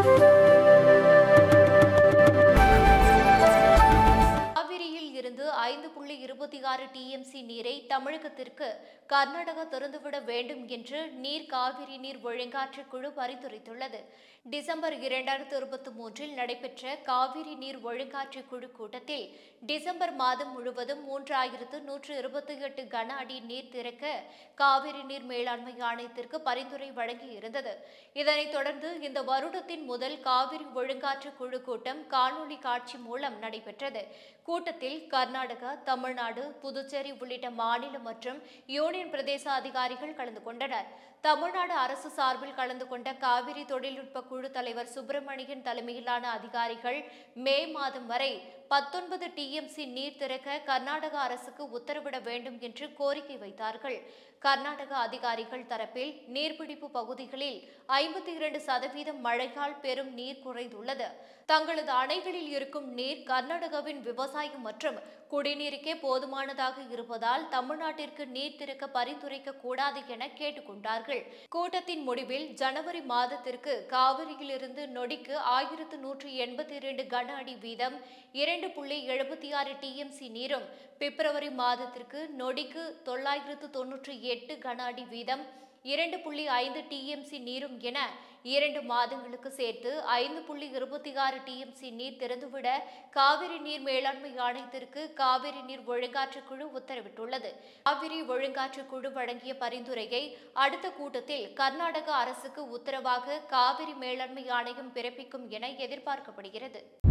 காவிரியில் இருந்து ஐந்து புள்ளி இருபத்தி ஆறு டிஎம்சி நீரை தமிழகத்திற்கு கர்நாடகா திறந்துவிட வேண்டும் என்று நீர் காவிரி நீர் ஒழுங்காற்று குழு பரிந்துரைத்துள்ளது டிசம்பர் இரண்டாயிரத்து இருபத்தி மூன்றில் நடைபெற்ற காவிரி நீர் ஒழுங்காற்று குழு கூட்டத்தில் டிசம்பர் மாதம் முழுவதும் மூன்றாயிரத்து நூற்று இருபத்தி எட்டு கன அடி நீர் திறக்க காவிரி நீர் மேலாண்மை ஆணையத்திற்கு பரிந்துரை வழங்கியிருந்தது இதனைத் தொடர்ந்து இந்த வருடத்தின் முதல் காவிரி ஒழுங்காற்று குழு கூட்டம் காணொலி காட்சி மூலம் நடைபெற்றது கூட்டத்தில் கர்நாடகா தமிழ்நாடு புதுச்சேரி உள்ளிட்ட மாநில மற்றும் யூனியன் பிரதேச அதிகாரிகள் கலந்து கொண்டனர் தமிழ்நாடு அரசு சார்பில் கலந்து கொண்ட காவிரி தொழில்நுட்ப குழு தலைவர் சுப்பிரமணியன் தலைமையிலான அதிகாரிகள் மே மாதம் வரை பத்தொன்பது டிஎம்சி நீர் திறக்க கர்நாடக அரசுக்கு உத்தரவிட வேண்டும் என்று கோரிக்கை வைத்தார்கள் கர்நாடக அதிகாரிகள் தரப்பில் நீர்பிடிப்பு பகுதிகளில் ஐம்பத்தி இரண்டு சதவீதம் மழையால் பெரும் நீர் குறைந்துள்ளது தங்களது அணைகளில் இருக்கும் நீர் கர்நாடகாவின் விவசாயம் மற்றும் குடிநீருக்கே போதுமானதாக இருப்பதால் தமிழ்நாட்டிற்கு நீர் திறக்க பரிந்துரைக்க கூடாது என கேட்டுக்கொண்டார்கள் கூட்டத்தின் முடிவில் ஜனவரி மாதத்திற்கு காவிரியிலிருந்து நொடிக்கு ஆயிரத்து நூற்று எண்பத்தி இரண்டு கன அடி வீதம் இரண்டு புள்ளி எழுபத்தி ஆறு டிஎம்சி நீரும் பிப்ரவரி மாதத்திற்கு நொடிக்கு தொள்ளாயிரத்து தொன்னூற்றி எட்டு கன அடி வீதம் இரண்டு புள்ளி ஐந்து டிஎம்சி நீரும் என இரண்டு மாதங்களுக்கு சேர்த்து ஐந்து புள்ளி இருபத்தி ஆறு டிஎம்சி நீர் திறந்துவிட காவிரி நீர் மேலாண்மை ஆணையத்திற்கு காவிரி நீர் ஒழுங்காற்று குழு உத்தரவிட்டுள்ளது காவிரி ஒழுங்காற்று குழு வழங்கிய பரிந்துரையை அடுத்த கூட்டத்தில் கர்நாடக அரசுக்கு உத்தரவாக காவிரி மேலாண்மை ஆணையம் பிறப்பிக்கும் என எதிர்பார்க்கப்படுகிறது